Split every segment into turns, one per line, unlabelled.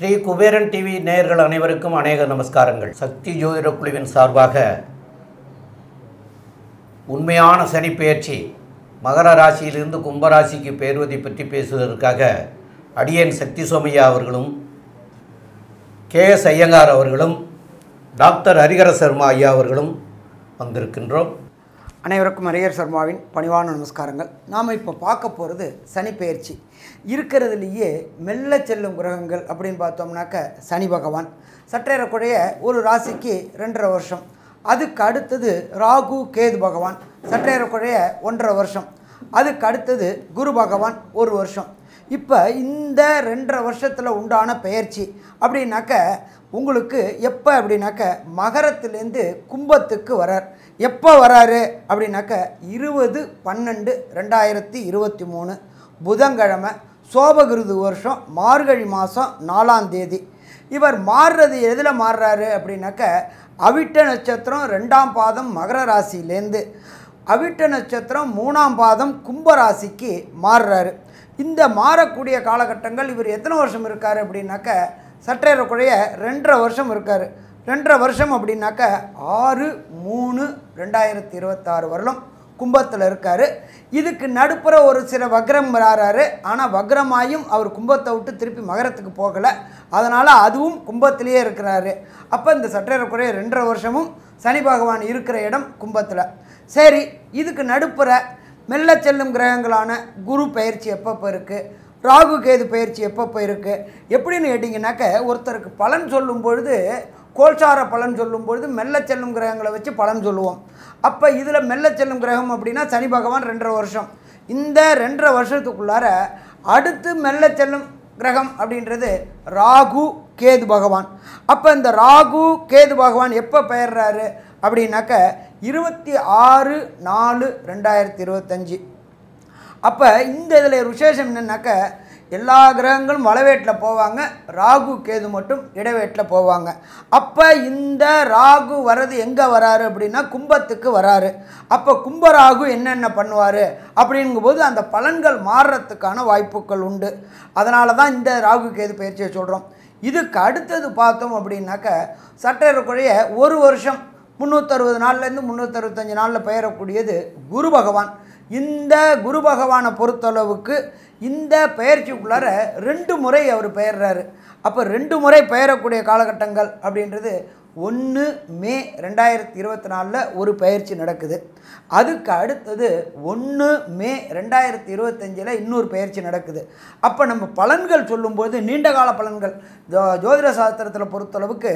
Sri Kuberan TV நேயர்கள் அனைவருக்கும் அநேக நமஸ்காரங்கள் சக்தி ஜோதிட குழுவின் சார்பாக உண்மையான சனி பெயர்ச்சி மகர ராசியிலிருந்து கும்பராசிக்கு பெயர்வதை பற்றி பேசுவதற்காக அடியேன் சக்தி சோமையா அவர்களும் கே எஸ் ஐயங்கார் அவர்களும் டாக்டர் ஹரிகர சர்மா ஐயா அவர்களும் வந்திருக்கின்றோம்
அனைவருக்கும் ஹரிஹர் சர்மாவின் பணிவான நமஸ்காரங்கள் நாம் இப்போ பார்க்க போகிறது சனி பெயர்ச்சி இருக்கிறதுலேயே மெல்ல செல்லும் கிரகங்கள் அப்படின்னு பார்த்தோம்னாக்க சனி பகவான் சற்றேறக்குறைய ஒரு ராசிக்கு ரெண்டரை வருஷம் அதுக்கு அடுத்தது ராகு கேது பகவான் சற்றேறக்குறைய ஒன்றரை வருஷம் அதுக்கு அடுத்தது குரு பகவான் ஒரு வருஷம் இப்போ இந்த ரெண்டரை வருஷத்தில் உண்டான பெயர்ச்சி அப்படின்னாக்க உங்களுக்கு எப்போ அப்படின்னாக்க மகரத்துலேருந்து கும்பத்துக்கு வரார் எப்போ வராரு அப்படின்னாக்க இருபது பன்னெண்டு ரெண்டாயிரத்தி இருபத்தி மூணு புதன்கிழமை சோபகிருது வருஷம் மார்கழி மாதம் நாலாம் தேதி இவர் மாறுறது எதில் மாறுறாரு அப்படின்னாக்க அவிட்ட நட்சத்திரம் ரெண்டாம் பாதம் மகர ராசியிலேருந்து அவிட்ட நட்சத்திரம் மூணாம் பாதம் கும்பராசிக்கு மாறுறாரு இந்த மாறக்கூடிய காலகட்டங்கள் இவர் எத்தனை வருஷம் இருக்கார் அப்படின்னாக்க சற்றேறக்குறைய ரெண்டரை வருஷம் இருக்கார் ரெண்டரை வருஷம் அப்படின்னாக்க ஆறு மூணு ரெண்டாயிரத்தி இருபத்தாறு வருடம் கும்பத்தில் இருக்கார் இதுக்கு நடுப்புற ஒரு சில வக்ரம் வராரு ஆனால் வக்ரமாயும் அவர் கும்பத்தை விட்டு திருப்பி மகரத்துக்கு போகலை அதனால் அதுவும் கும்பத்திலேயே இருக்கிறாரு அப்போ இந்த சற்றேறக்குறைய ரெண்டரை வருஷமும் சனி பகவான் இருக்கிற இடம் கும்பத்தில் சரி இதுக்கு நடுப்புற மெல்ல செல்லும் கிரகங்களான குரு பயிற்சி எப்பப்போ இருக்குது ராகு கேது பயிற்சி எப்பப்போ இருக்குது எப்படின்னு கேட்டிங்கனாக்க ஒருத்தருக்கு பலன் சொல்லும் பொழுது கோல்சார பலன் சொல்லும் பொழுது மெல்ல செல்லும் கிரகங்களை வச்சு பலன் சொல்லுவோம் அப்போ இதில் மெல்ல செல்லும் கிரகம் அப்படின்னா சனி பகவான் ரெண்டரை வருஷம் இந்த ரெண்டரை வருஷத்துக்குள்ளார அடுத்து மெல்ல செல்லும் கிரகம் அப்படின்றது ராகு கேது பகவான் அப்போ இந்த ராகு கேது பகவான் எப்போ பெயர்றாரு அப்படின்னாக்க இருபத்தி ஆறு நாலு ரெண்டாயிரத்தி இருபத்தஞ்சி அப்போ இந்த இதில் விசேஷம் என்னன்னாக்க எல்லா கிரகங்களும் வளவேட்டில் போவாங்க ராகு கேது மட்டும் இடவேட்டில் போவாங்க அப்போ இந்த ராகு வர்றது எங்கே வராரு அப்படின்னா கும்பத்துக்கு வராரு அப்போ கும்ப ராகு என்னென்ன பண்ணுவார் அப்படிங்கும்போது அந்த பலன்கள் மாறுறதுக்கான வாய்ப்புகள் உண்டு அதனால தான் இந்த ராகு கேது பயிற்சியை சொல்கிறோம் இதுக்கு அடுத்தது பார்த்தோம் அப்படின்னாக்க சற்றேறக்குறைய ஒரு வருஷம் முந்நூற்றறுபது நாள்லேருந்து முந்நூற்றறுபத்தஞ்சு நாளில் பெயரக்கூடியது குரு பகவான் இந்த குரு பகவானை பொறுத்தளவுக்கு இந்த பெயர்ச்சிக்குள்ளார ரெண்டு முறை அவர் பெயர்றாரு அப்போ ரெண்டு முறை பெயரக்கூடிய காலகட்டங்கள் அப்படின்றது ஒன்று மே ரெண்டாயிரத்தி இருபத்தி நாலில் ஒரு பயிற்சி நடக்குது அதுக்கு அடுத்தது ஒன்று மே ரெண்டாயிரத்தி இருபத்தஞ்சில் இன்னொரு பயிற்சி நடக்குது அப்போ நம்ம பலன்கள் சொல்லும்போது நீண்ட கால பலன்கள் ஜோ ஜோதிட சாஸ்திரத்தில் பொறுத்தளவுக்கு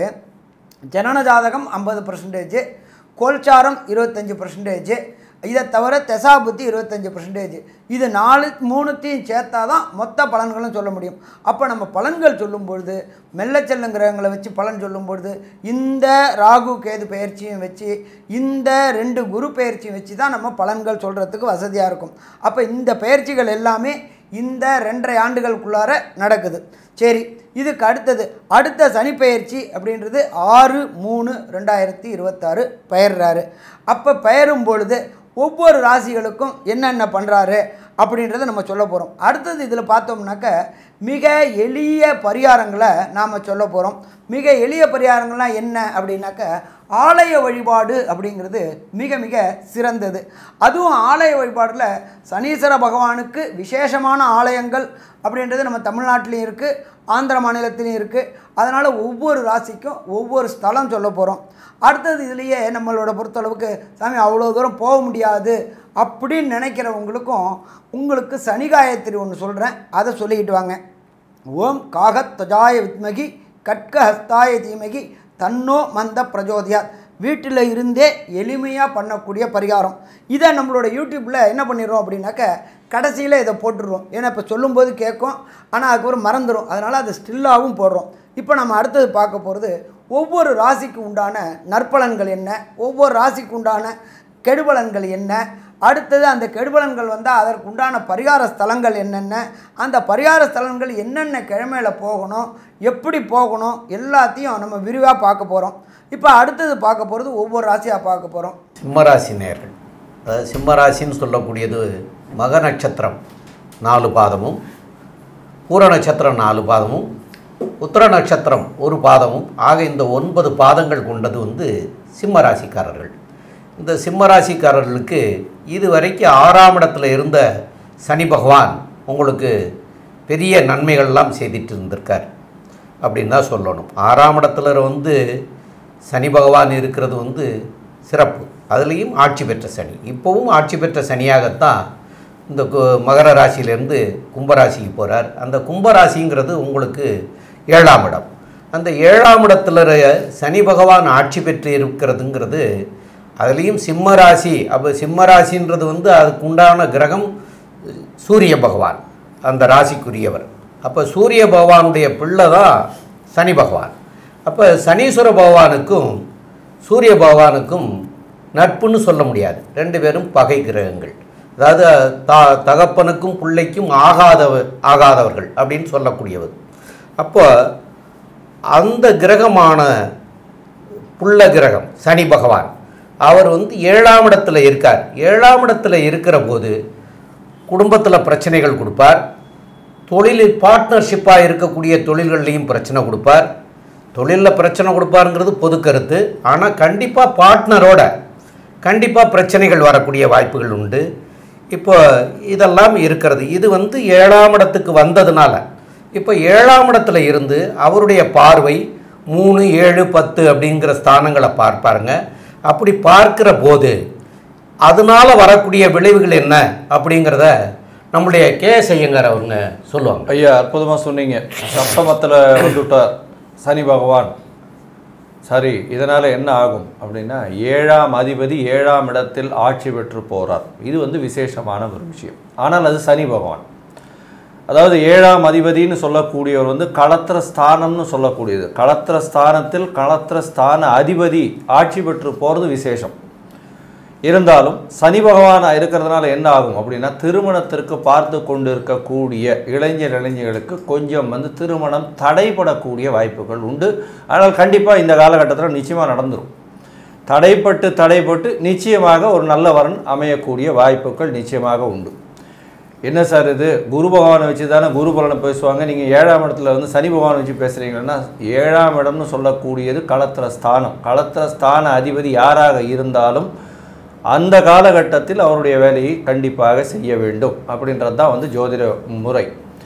ஜனன ஜாதகம் ஐம்பது பர்சன்டேஜ் கோல்சாரம் இருபத்தஞ்சி பர்சன்டேஜ் இதை தவிர தெசாபுத்தி இருபத்தஞ்சி பர்சன்டேஜ் இது நாலு மூணுத்தையும் சேர்த்தா தான் மொத்த பலன்களும் சொல்ல முடியும் அப்போ நம்ம பலன்கள் சொல்லும் பொழுது மெல்ல செல்லும் கிரகங்களை வச்சு பலன் சொல்லும் பொழுது இந்த ராகு கேது பயிற்சியும் வச்சு இந்த ரெண்டு குரு பயிற்சியும் வச்சு தான் நம்ம பலன்கள் சொல்கிறதுக்கு வசதியாக இருக்கும் அப்போ இந்த பயிற்சிகள் எல்லாமே இந்த ரெண்டரை ஆண்டுகளுக்குள்ளார நடக்குது சரி இதுக்கு அடுத்தது அடுத்த சனி பெயர்ச்சி அப்படின்றது ஆறு மூணு ரெண்டாயிரத்தி இருபத்தாறு பெயர்றாரு அப்போ பெயரும் பொழுது ஒவ்வொரு ராசிகளுக்கும் என்னென்ன பண்ணுறாரு அப்படின்றத நம்ம சொல்ல போகிறோம் அடுத்தது இதில் பார்த்தோம்னாக்க மிக எளிய பரிகாரங்களை நாம் சொல்ல போகிறோம் மிக எளிய பரிகாரங்கள்லாம் என்ன அப்படின்னாக்க ஆலய வழிபாடு அப்படிங்கிறது மிக மிக சிறந்தது அதுவும் ஆலய வழிபாடில் சனீஸ்வர பகவானுக்கு விசேஷமான ஆலயங்கள் அப்படின்றது நம்ம தமிழ்நாட்டிலையும் இருக்குது ஆந்திர மாநிலத்திலையும் இருக்குது அதனால் ஒவ்வொரு ராசிக்கும் ஒவ்வொரு ஸ்தலம் சொல்ல போகிறோம் அடுத்தது இதுலேயே நம்மளோட பொறுத்தளவுக்கு சாமி அவ்வளோ தூரம் போக முடியாது அப்படின்னு நினைக்கிறவங்களுக்கும் உங்களுக்கு சனி காயத்ரி ஒன்று சொல்கிறேன் அதை சொல்லிக்கிட்டு வாங்க ஓம் காகத் தஜாய வித்மகி கட்க ஹஸ்தாய தீமகி தன்னோ மந்த பிரஜோதியாத் வீட்டில் இருந்தே எளிமையாக பண்ணக்கூடிய பரிகாரம் இதை நம்மளோட யூடியூப்பில் என்ன பண்ணிடுறோம் அப்படின்னாக்க கடைசியில் இதை போட்டுடுறோம் ஏன்னா இப்போ சொல்லும்போது கேட்கும் ஆனால் அதுக்கப்புறம் மறந்துடும் அதனால் அதை ஸ்டில்லாகவும் போடுறோம் இப்போ நம்ம அடுத்தது பார்க்க போகிறது ஒவ்வொரு ராசிக்கு உண்டான நற்பலன்கள் என்ன ஒவ்வொரு ராசிக்கு உண்டான கெடுபலன்கள் என்ன அடுத்தது அந்த கெடுபலன்கள் வந்தால் அதற்கு உண்டான பரிகார ஸ்தலங்கள் என்னென்ன அந்த பரிகார ஸ்தலங்கள் என்னென்ன கிழமையில் போகணும் எப்படி போகணும் எல்லாத்தையும் நம்ம விரிவாக பார்க்க போகிறோம் இப்போ அடுத்தது பார்க்க போகிறது ஒவ்வொரு ராசியாக பார்க்க போகிறோம்
சிம்மராசி நேர்கள் அதாவது சிம்மராசின்னு சொல்லக்கூடியது மக நட்சத்திரம் நாலு பாதமும் பூர நட்சத்திரம் நாலு பாதமும் உத்தர நட்சத்திரம் ஒரு பாதமும் ஆக இந்த ஒன்பது பாதங்கள் கொண்டது வந்து சிம்ம ராசிக்காரர்கள் இந்த சிம்ம ராசிக்காரர்களுக்கு இதுவரைக்கும் ஆறாம் இடத்துல இருந்த சனி பகவான் உங்களுக்கு பெரிய நன்மைகள்லாம் செய்துட்டு இருந்திருக்கார் அப்படின்னு தான் சொல்லணும் ஆறாம் இடத்துல வந்து சனி பகவான் இருக்கிறது வந்து சிறப்பு அதுலேயும் ஆட்சி பெற்ற சனி இப்போவும் ஆட்சி பெற்ற சனியாகத்தான் இந்த கு- மகர ராசியிலேருந்து கும்பராசிக்கு போகிறார் அந்த கும்பராசிங்கிறது உங்களுக்கு ஏழாம் இடம் அந்த ஏழாம் இடத்துல ர- சனி பகவான் ஆட்சி பெற்று இருக்கிறதுங்கிறது அதுலேயும் சிம்ம ராசி அப்போ சிம்ம ராசின்றது வந்து அதுக்கு உண்டான கிரகம் சூரிய பகவான் அந்த ராசிக்குரியவர் அப்போ சூரிய பகவானுடைய பிள்ளை தான் சனி பகவான் அப்போ சனீஸ்வர பகவானுக்கும் சூரிய பகவானுக்கும் நட்புன்னு சொல்ல முடியாது ரெண்டு பேரும் பகை கிரகங்கள் அதாவது த தகப்பனுக்கும் பிள்ளைக்கும் ஆகாதவ ஆகாதவர்கள் அப்படின்னு சொல்லக்கூடியவர் அப்போ அந்த கிரகமான புள்ள கிரகம் சனி பகவான் அவர் வந்து ஏழாம் இடத்துல இருக்கார் ஏழாம் இடத்துல இருக்கிற போது குடும்பத்தில் பிரச்சனைகள் கொடுப்பார் தொழிலில் பார்ட்னர்ஷிப்பாக இருக்கக்கூடிய தொழில்கள்லையும் பிரச்சனை கொடுப்பார் தொழிலில் பிரச்சனை கொடுப்பாருங்கிறது பொது கருத்து ஆனால் கண்டிப்பாக பார்ட்னரோட கண்டிப்பாக பிரச்சனைகள் வரக்கூடிய வாய்ப்புகள் உண்டு இப்போ இதெல்லாம் இருக்கிறது இது வந்து ஏழாம் இடத்துக்கு வந்ததுனால இப்போ ஏழாம் இடத்துல இருந்து அவருடைய பார்வை மூணு ஏழு பத்து அப்படிங்கிற ஸ்தானங்களை பார்ப்பாருங்க அப்படி பார்க்கிற போது அதனால வரக்கூடிய விளைவுகள் என்ன அப்படிங்கிறத நம்முடைய கே எஸ் ஐயங்கார் அவங்க சொல்லுவாங்க
ஐயா அற்புதமாக சொன்னீங்க சப்தமத்தில் வந்துட்டார் சனி பகவான் சரி இதனால் என்ன ஆகும் அப்படின்னா ஏழாம் அதிபதி ஏழாம் இடத்தில் ஆட்சி பெற்று போகிறார் இது வந்து விசேஷமான ஒரு விஷயம் ஆனால் அது சனி பகவான் அதாவது ஏழாம் அதிபதின்னு சொல்லக்கூடியவர் வந்து களத்திர ஸ்தானம்னு சொல்லக்கூடியது களத்திர ஸ்தானத்தில் களத்திர ஸ்தான அதிபதி ஆட்சி பெற்று போகிறது விசேஷம் இருந்தாலும் சனி பகவான் இருக்கிறதுனால என்ன ஆகும் அப்படின்னா திருமணத்திற்கு பார்த்து கொண்டு இருக்கக்கூடிய இளைஞர் இளைஞர்களுக்கு கொஞ்சம் வந்து திருமணம் தடைபடக்கூடிய வாய்ப்புகள் உண்டு ஆனால் கண்டிப்பாக இந்த காலகட்டத்தில் நிச்சயமாக நடந்துரும் தடைப்பட்டு தடைப்பட்டு நிச்சயமாக ஒரு நல்ல வரன் அமையக்கூடிய வாய்ப்புகள் நிச்சயமாக உண்டு என்ன சார் இது குரு பகவானை வச்சு தானே குரு பலனை பேசுவாங்க நீங்கள் ஏழாம் இடத்துல வந்து சனி பகவானை வச்சு பேசுகிறீங்கன்னா ஏழாம் இடம்னு சொல்லக்கூடியது களத்திர ஸ்தானம் களத்திர ஸ்தான அதிபதி யாராக இருந்தாலும் அந்த காலகட்டத்தில் அவருடைய வேலையை கண்டிப்பாக செய்ய வேண்டும் அப்படின்றது தான் வந்து ஜோதிட முறை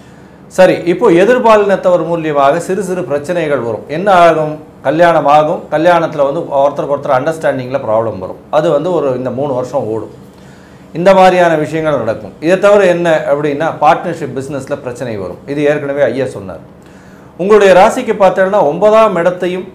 சரி இப்போ எதிர்பாலினத்தவர் மூலியமாக சிறு சிறு பிரச்சனைகள் வரும் என்ன ஆகும் கல்யாணம் ஆகும் கல்யாணத்தில் வந்து ஒருத்தருக்கு ஒருத்தர் அண்டர்ஸ்டாண்டிங்கில் ப்ராப்ளம் வரும் அது வந்து ஒரு இந்த மூணு வருஷம் ஓடும் இந்த மாதிரியான விஷயங்கள் நடக்கும் இதை தவிர என்ன அப்படின்னா பார்ட்னர்ஷிப் பிஸ்னஸில் பிரச்சனை வரும் இது ஏற்கனவே ஐயா சொன்னார் உங்களுடைய ராசிக்கு பார்த்தோன்னா ஒன்பதாம் இடத்தையும்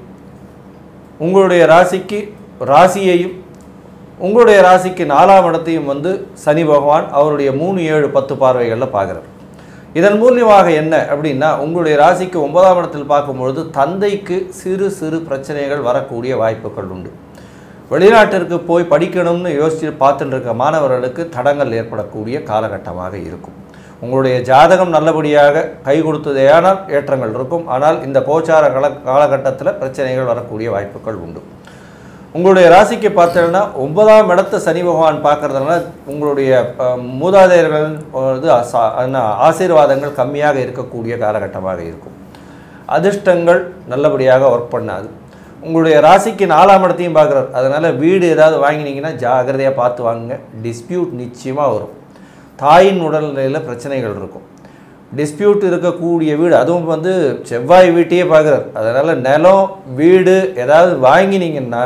உங்களுடைய ராசிக்கு ராசியையும் உங்களுடைய ராசிக்கு நாலாம் இடத்தையும் வந்து சனி பகவான் அவருடைய மூணு ஏழு பத்து பார்வைகளில் பார்க்குறார் இதன் மூலியமாக என்ன அப்படின்னா உங்களுடைய ராசிக்கு ஒன்பதாம் இடத்தில் பார்க்கும்பொழுது தந்தைக்கு சிறு சிறு பிரச்சனைகள் வரக்கூடிய வாய்ப்புகள் உண்டு வெளிநாட்டிற்கு போய் படிக்கணும்னு யோசிச்சு பார்த்துட்டு இருக்க மாணவர்களுக்கு தடங்கள் ஏற்படக்கூடிய காலகட்டமாக இருக்கும் உங்களுடைய ஜாதகம் நல்லபடியாக கை கொடுத்ததேயானால் ஏற்றங்கள் இருக்கும் ஆனால் இந்த கோச்சார கால காலகட்டத்தில் பிரச்சனைகள் வரக்கூடிய வாய்ப்புகள் உண்டு உங்களுடைய ராசிக்கு பார்த்தீங்கன்னா ஒன்பதாம் இடத்த சனி பகவான் பார்க்கறதுனால உங்களுடைய அஹ், மூதாதையர்கள் இது அசா- என்ன, ஆசீர்வாதங்கள் கம்மியாக இருக்கக்கூடிய காலகட்டமாக இருக்கும் அதிர்ஷ்டங்கள் நல்லபடியாக ஒர்க் பண்ணாது உங்களுடைய ராசிக்கு நாலாம் இடத்தையும் பார்க்குறார் அதனால் வீடு ஏதாவது வாங்கினீங்கன்னா ஜாகிரதையாக பார்த்து வாங்குங்க டிஸ்பியூட் நிச்சயமாக வரும் தாயின் உடல்நிலையில் பிரச்சனைகள் இருக்கும் டிஸ்பியூட் இருக்கக்கூடிய வீடு அதுவும் வந்து செவ்வாய் வீட்டையே பார்க்குறார் அதனால் நிலம் வீடு ஏதாவது வாங்கினீங்கன்னா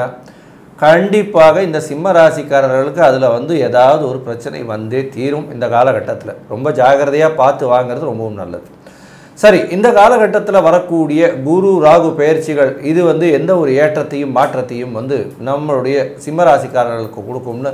கண்டிப்பாக இந்த சிம்ம ராசிக்காரர்களுக்கு அதில் வந்து ஏதாவது ஒரு பிரச்சனை வந்தே தீரும் இந்த காலகட்டத்தில் ரொம்ப ஜாகிரதையாக பார்த்து வாங்குறது ரொம்பவும் நல்லது சரி இந்த காலகட்டத்தில் வரக்கூடிய குரு ராகு பெயர்ச்சிகள் இது வந்து எந்த ஒரு ஏற்றத்தையும் மாற்றத்தையும் வந்து நம்மளுடைய சிம்ம ராசிக்காரர்களுக்கு கொடுக்கும்னு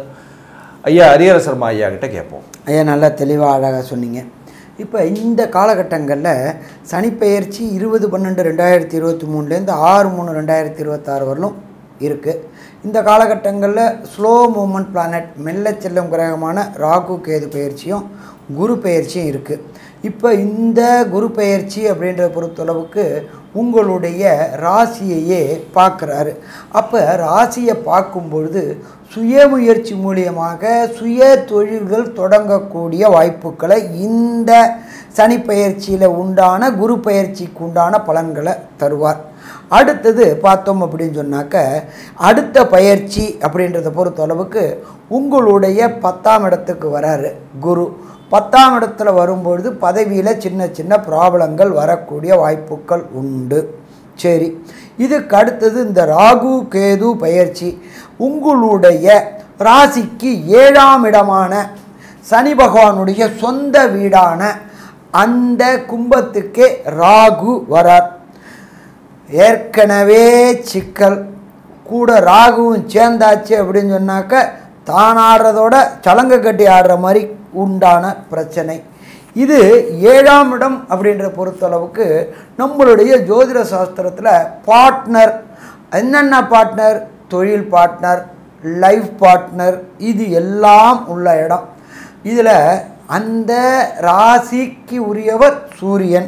ஐயா ஹரிஹர சர்மா ஐயா கிட்ட கேட்போம்
ஐயா நல்லா தெளிவாக அழகாக சொன்னீங்க இப்போ இந்த காலகட்டங்களில் சனிப்பெயர்ச்சி இருபது பன்னெண்டு ரெண்டாயிரத்தி இருபத்தி மூணுலேருந்து ஆறு மூணு ரெண்டாயிரத்தி இருபத்தாறு வரலும் இருக்குது இந்த காலகட்டங்களில் ஸ்லோ மூமெண்ட் பிளானட் மெல்ல செல்லும் கிரகமான ராகு கேது பெயர்ச்சியும் குரு பெயர்ச்சியும் இருக்குது இப்போ இந்த குரு பெயர்ச்சி அப்படின்றத பொறுத்தளவுக்கு உங்களுடைய ராசியையே பார்க்குறாரு அப்போ ராசியை பார்க்கும் பொழுது சுயமுயற்சி மூலியமாக சுய தொழில்கள் தொடங்கக்கூடிய வாய்ப்புகளை இந்த சனி பயிற்சியில் உண்டான குரு பயிற்சிக்கு உண்டான பலன்களை தருவார் அடுத்தது பார்த்தோம் அப்படின்னு சொன்னாக்க அடுத்த பயிற்சி அப்படின்றத பொறுத்தளவுக்கு உங்களுடைய பத்தாம் இடத்துக்கு வராரு குரு பத்தாம் இடத்துல வரும்பொழுது பதவியில் சின்ன சின்ன ப்ராப்ளங்கள் வரக்கூடிய வாய்ப்புகள் உண்டு சரி இதுக்கு அடுத்தது இந்த ராகு கேது பயிற்சி உங்களுடைய ராசிக்கு ஏழாம் இடமான சனி பகவானுடைய சொந்த வீடான அந்த கும்பத்துக்கே ராகு வரார் ஏற்கனவே சிக்கல் கூட ராகுவும் சேர்ந்தாச்சு அப்படின்னு சொன்னாக்க தான் ஆடுறதோட சலங்கை கட்டி ஆடுற மாதிரி உண்டான பிரச்சனை இது ஏழாம் இடம் அப்படின்ற பொறுத்தளவுக்கு நம்மளுடைய ஜோதிட சாஸ்திரத்தில் பார்ட்னர் என்னென்ன பார்ட்னர் தொழில் பார்ட்னர் லைஃப் பார்ட்னர் இது எல்லாம் உள்ள இடம் இதில் அந்த ராசிக்கு உரியவர் சூரியன்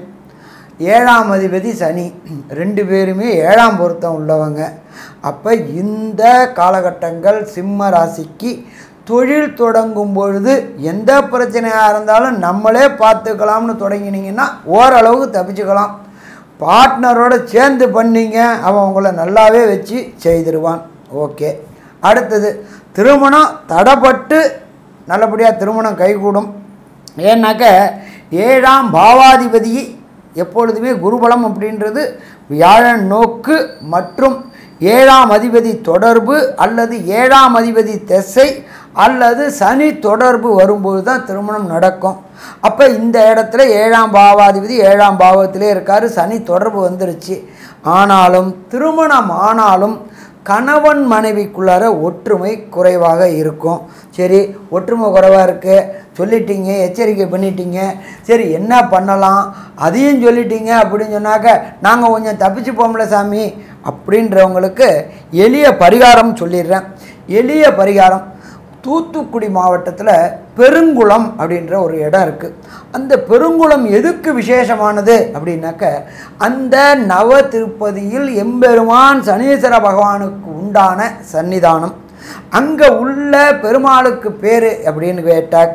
ஏழாம் அதிபதி சனி ரெண்டு பேருமே ஏழாம் பொருத்தம் உள்ளவங்க அப்போ இந்த காலகட்டங்கள் சிம்ம ராசிக்கு தொழில் தொடங்கும் பொழுது எந்த பிரச்சனையாக இருந்தாலும் நம்மளே பார்த்துக்கலாம்னு தொடங்கினீங்கன்னா ஓரளவுக்கு தப்பிச்சுக்கலாம் பார்ட்னரோட சேர்ந்து பண்ணீங்க அவன் உங்களை நல்லாவே வச்சு செய்திருவான் ஓகே அடுத்தது திருமணம் தடப்பட்டு நல்லபடியாக திருமணம் கைகூடும் ஏன்னாக்க ஏழாம் பாவாதிபதி எப்பொழுதுமே குருபலம் அப்படின்றது வியாழன் நோக்கு மற்றும் ஏழாம் அதிபதி தொடர்பு அல்லது ஏழாம் அதிபதி திசை அல்லது சனி தொடர்பு வரும்போது தான் திருமணம் நடக்கும் அப்போ இந்த இடத்துல ஏழாம் பாவாதிபதி ஏழாம் பாவத்திலே இருக்கார் சனி தொடர்பு வந்துருச்சு ஆனாலும் திருமணம் ஆனாலும் கணவன் மனைவிக்குள்ளார ஒற்றுமை குறைவாக இருக்கும் சரி ஒற்றுமை குறைவாக இருக்குது சொல்லிட்டீங்க எச்சரிக்கை பண்ணிட்டீங்க சரி என்ன பண்ணலாம் அதையும் சொல்லிட்டீங்க அப்படின்னு சொன்னாக்க நாங்கள் கொஞ்சம் தப்பிச்சு போம்ல சாமி அப்படின்றவங்களுக்கு எளிய பரிகாரம் சொல்லிடுறேன் எளிய பரிகாரம் தூத்துக்குடி மாவட்டத்தில் பெருங்குளம் அப்படின்ற ஒரு இடம் இருக்குது அந்த பெருங்குளம் எதுக்கு விசேஷமானது அப்படின்னாக்க அந்த நவ திருப்பதியில் எம்பெருமான் சனீஸ்வர பகவானுக்கு உண்டான சன்னிதானம் அங்கே உள்ள பெருமாளுக்கு பேர் அப்படின்னு கேட்டாக்க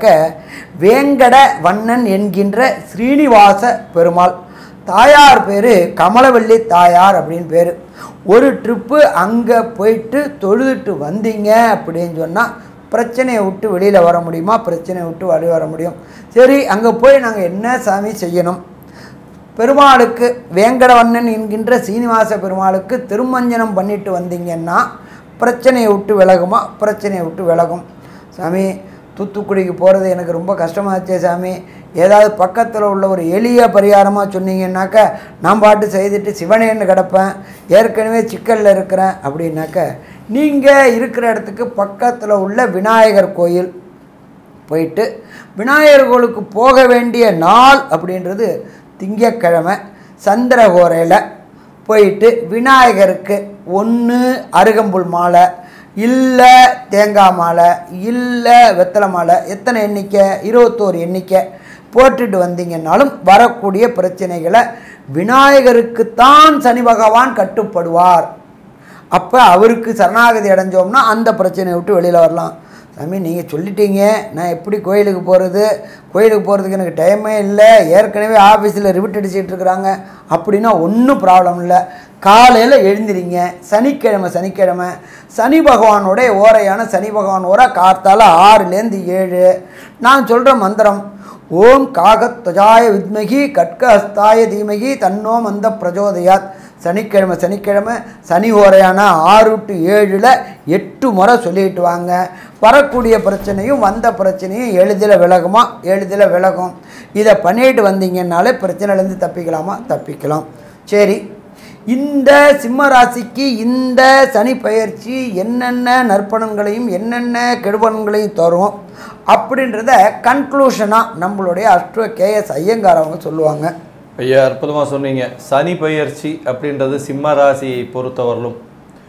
வேங்கட வண்ணன் என்கின்ற ஸ்ரீனிவாச பெருமாள் தாயார் பேர் கமலவள்ளி தாயார் அப்படின்னு பேர் ஒரு ட்ரிப்பு அங்கே போயிட்டு தொழுதுட்டு வந்தீங்க அப்படின்னு சொன்னால் பிரச்சனையை விட்டு வெளியில் வர முடியுமா பிரச்சனையை விட்டு வெளியே வர முடியும் சரி அங்கே போய் நாங்கள் என்ன சாமி செய்யணும் பெருமாளுக்கு வேங்கடவண்ணன் என்கின்ற சீனிவாச பெருமாளுக்கு திருமஞ்சனம் பண்ணிட்டு வந்தீங்கன்னா பிரச்சனையை விட்டு விலகுமா பிரச்சனையை விட்டு விலகும் சாமி தூத்துக்குடிக்கு போகிறது எனக்கு ரொம்ப கஷ்டமாச்சே சாமி ஏதாவது பக்கத்தில் உள்ள ஒரு எளிய பரிகாரமாக சொன்னீங்கன்னாக்க நான் பாட்டு செய்துட்டு சிவனேன்னு கிடப்பேன் ஏற்கனவே சிக்கலில் இருக்கிறேன் அப்படின்னாக்க நீங்கள் இருக்கிற இடத்துக்கு பக்கத்தில் உள்ள விநாயகர் கோயில் போயிட்டு விநாயகர் கோயிலுக்கு போக வேண்டிய நாள் அப்படின்றது திங்கக்கிழமை சந்திரகோரையில் போயிட்டு விநாயகருக்கு ஒன்று அருகம்புல் மாலை இல்லை தேங்காய் மாலை இல்லை வெத்தலை மாலை எத்தனை எண்ணிக்கை இருபத்தோரு எண்ணிக்கை போட்டுட்டு வந்தீங்கன்னாலும் வரக்கூடிய பிரச்சனைகளை விநாயகருக்குத்தான் சனி பகவான் கட்டுப்படுவார் அப்போ அவருக்கு சரணாகதி அடைஞ்சோம்னா அந்த பிரச்சனையை விட்டு வெளியில் வரலாம் சாமி நீங்கள் சொல்லிட்டீங்க நான் எப்படி கோயிலுக்கு போகிறது கோயிலுக்கு போகிறதுக்கு எனக்கு டைமே இல்லை ஏற்கனவே ஆஃபீஸில் ரிவிட் அடிச்சிட்டு இருக்கிறாங்க அப்படின்னா ஒன்றும் ப்ராப்ளம் இல்லை காலையில் எழுந்திரிங்க சனிக்கிழமை சனிக்கிழமை சனி பகவானுடைய ஓரையான சனி பகவான் ஓரை காத்தால ஆறுலேருந்து ஏழு நான் சொல்கிற மந்திரம் ஓம் காகத்வஜாய வித்மகி கட்கஹஸ்தாய தீமகி தன்னோ மந்த பிரஜோதயாத் சனிக்கிழமை சனிக்கிழமை சனி ஓரையான ஆறு டு ஏழில் எட்டு முறை சொல்லிட்டு வாங்க வரக்கூடிய பிரச்சனையும் வந்த பிரச்சனையும் எளிதில் விலகுமா எளிதில் விலகும் இதை பண்ணிட்டு வந்தீங்கன்னாலே பிரச்சனையிலேருந்து தப்பிக்கலாமா தப்பிக்கலாம் சரி இந்த சிம்ம ராசிக்கு இந்த சனி பயிற்சி என்னென்ன நற்பலன்களையும் என்னென்ன கெடுபலன்களையும் தரும் அப்படின்றத கன்க்ளூஷனாக நம்மளுடைய அஷ்ட கேஎஸ் ஐயங்கார் அவங்க சொல்லுவாங்க
ஐயா அற்புதமாக சொன்னீங்க சனி பயிற்சி அப்படின்றது சிம்ம ராசியை பொறுத்தவரையிலும்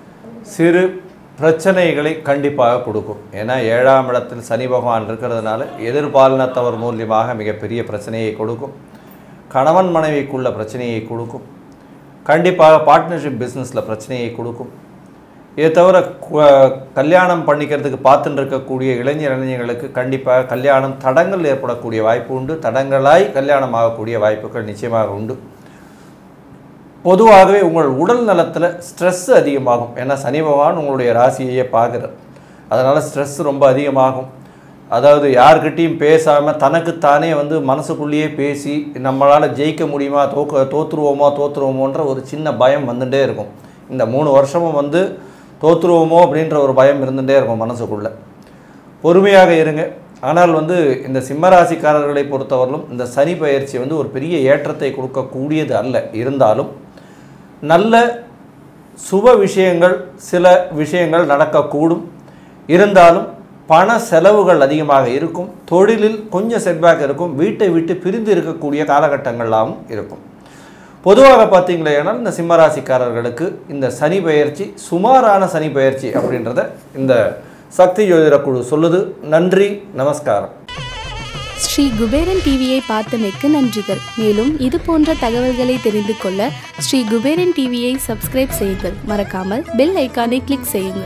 சிறு பிரச்சனைகளை கண்டிப்பாக கொடுக்கும் ஏன்னா ஏழாம் இடத்தில் சனி பகவான் இருக்கிறதுனால எதிர்பாலினத்தவர் மூலியமாக மிகப்பெரிய பிரச்சனையை கொடுக்கும் கணவன் மனைவிக்குள்ள பிரச்சனையை கொடுக்கும் கண்டிப்பாக பார்ட்னர்ஷிப் பிஸ்னஸில் பிரச்சனையை கொடுக்கும் இதை தவிர கு- கல்யாணம் பண்ணிக்கிறதுக்கு பார்த்துட்டு இருக்கக்கூடிய இளைஞர் இளைஞர்களுக்கு கண்டிப்பாக கல்யாணம் தடங்கள் ஏற்படக்கூடிய வாய்ப்பு உண்டு தடங்களாய் கல்யாணம் ஆகக்கூடிய வாய்ப்புகள் நிச்சயமாக உண்டு பொதுவாகவே உங்கள் உடல் நலத்தில் ஸ்ட்ரெஸ் அதிகமாகும் ஏன்னா சனி பகவான் உங்களுடைய ராசியையே பார்க்குறார் அதனால் ஸ்ட்ரெஸ் ரொம்ப அதிகமாகும் அதாவது யார்கிட்டயும் பேசாமல் தனக்குத்தானே வந்து மனசுக்குள்ளேயே பேசி நம்மளால் ஜெயிக்க முடியுமா தோக்க தோற்றுருவோமோ தோற்றுருவோமோன்ற ஒரு சின்ன பயம் வந்துட்டே இருக்கும் இந்த மூணு வருஷமும் வந்து தோற்றுருவோமோ அப்படின்ற ஒரு பயம் இருந்துகிட்டே இருக்கும் மனசுக்குள்ளே பொறுமையாக இருங்க ஆனால் வந்து இந்த சிம்மராசிக்காரர்களை பொறுத்தவரையிலும் இந்த சனி பயிற்சி வந்து ஒரு பெரிய ஏற்றத்தை கொடுக்கக்கூடியது அல்ல இருந்தாலும் நல்ல சுப விஷயங்கள் சில விஷயங்கள் நடக்கக்கூடும் இருந்தாலும் பண செலவுகள் அதிகமாக இருக்கும் தொழிலில் கொஞ்சம் செட்பேக் இருக்கும் வீட்டை விட்டு பிரிந்து இருக்கக்கூடிய காலகட்டங்களாகவும் இருக்கும் பொதுவாக பார்த்தீங்களேனால் இந்த சிம்மராசிக்காரர்களுக்கு இந்த சனி பெயர்ச்சி சுமாரான சனி பெயர்ச்சி அப்படின்றத இந்த சக்தி ஜோதிட குழு சொல்லுது நன்றி நமஸ்காரம்
ஸ்ரீ குபேரன் டிவியை பார்த்தமைக்கு நன்றிகள் மேலும் இது போன்ற தகவல்களை தெரிந்து கொள்ள ஸ்ரீ குபேரன் டிவியை சப்ஸ்கிரைப் செய்யுங்கள் மறக்காமல் பெல் ஐக்கானை கிளிக் செய்யுங்கள்